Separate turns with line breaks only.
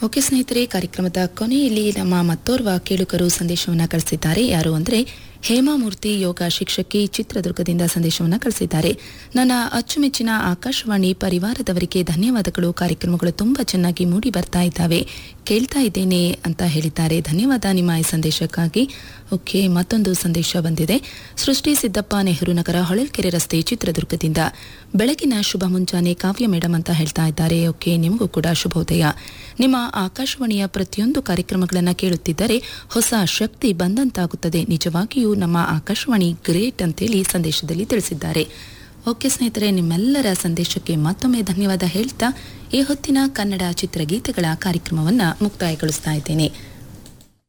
okay ಸ್ನೇಹಿತರೆ ಕಾರ್ಯಕ್ರಮದ ಕೊನೆಯಲ್ಲಿ ನಮ್ಮ ಮತ್ತೋರ್ವ ಕೇಳುಗರು ಸಂದೇಶವನ್ನ ಕಳಿಸಿದ್ದಾರೆ ಯಾರು ಅಂದ್ರೆ ಹೇಮಾಮೂರ್ತಿ ಯೋಗ ಶಿಕ್ಷಕಿ ಚಿತ್ರದುರ್ಗದಿಂದ ಸಂದೇಶವನ್ನ ಕಳಿಸಿದ್ದಾರೆ ನನ್ನ ಅಚ್ಚುಮೆಚ್ಚಿನ ಆಕಾಶವಾಣಿ ಪರಿವಾರದವರಿಗೆ ಧನ್ಯವಾದಗಳು ಕಾರ್ಯಕ್ರಮಗಳು ತುಂಬಾ ಚೆನ್ನಾಗಿ ಮೂಡಿ ಬರ್ತಾ ಇದ್ದಾವೆ ಕೇಳ್ತಾ ಇದ್ದೇನೆ ಅಂತ ಹೇಳಿದ್ದಾರೆ ಧನ್ಯವಾದ ನಿಮ್ಮ ಈ ಸಂದೇಶಕ್ಕಾಗಿ ಓಕೆ ಮತ್ತೊಂದು ಸಂದೇಶ ಬಂದಿದೆ ಸೃಷ್ಟಿ ಸಿದ್ದಪ್ಪ ನೆಹರು ನಗರ ಹೊಳಲ್ಕೆರೆ ರಸ್ತೆ ಚಿತ್ರದುರ್ಗದಿಂದ ಬೆಳಗಿನ ಶುಭ ಮುಂಜಾನೆ ಕಾವ್ಯ ಮೇಡಮ್ ಅಂತ ಹೇಳ್ತಾ ಇದ್ದಾರೆ ಓಕೆ ನಿಮಗೂ ಕೂಡ ಶುಭೋದಯ ನಿಮ್ಮ ಆಕಾಶವಾಣಿಯ ಪ್ರತಿಯೊಂದು ಕಾರ್ಯಕ್ರಮಗಳನ್ನು ಕೇಳುತ್ತಿದ್ದರೆ ಹೊಸ ಶಕ್ತಿ ಬಂದಂತಾಗುತ್ತದೆ ನಿಜವಾಗಿಯೂ ನಮ್ಮ ಆಕಾಶವಾಣಿ ಗ್ರೇಟ್ ಅಂತೇಳಿ ಸಂದೇಶದಲ್ಲಿ ತಿಳಿಸಿದ್ದಾರೆ ಓಕೆ ಸ್ನೇಹಿತರೆ ನಿಮ್ಮೆಲ್ಲರ ಸಂದೇಶಕ್ಕೆ ಮತ್ತೊಮ್ಮೆ ಧನ್ಯವಾದ ಹೇಳ್ತಾ ಈ ಹೊತ್ತಿನ ಕನ್ನಡ ಚಿತ್ರಗೀತೆಗಳ ಕಾರ್ಯಕ್ರಮವನ್ನು ಮುಕ್ತಾಯಗೊಳಿಸ್ತಾ ಇದ್ದೇನೆ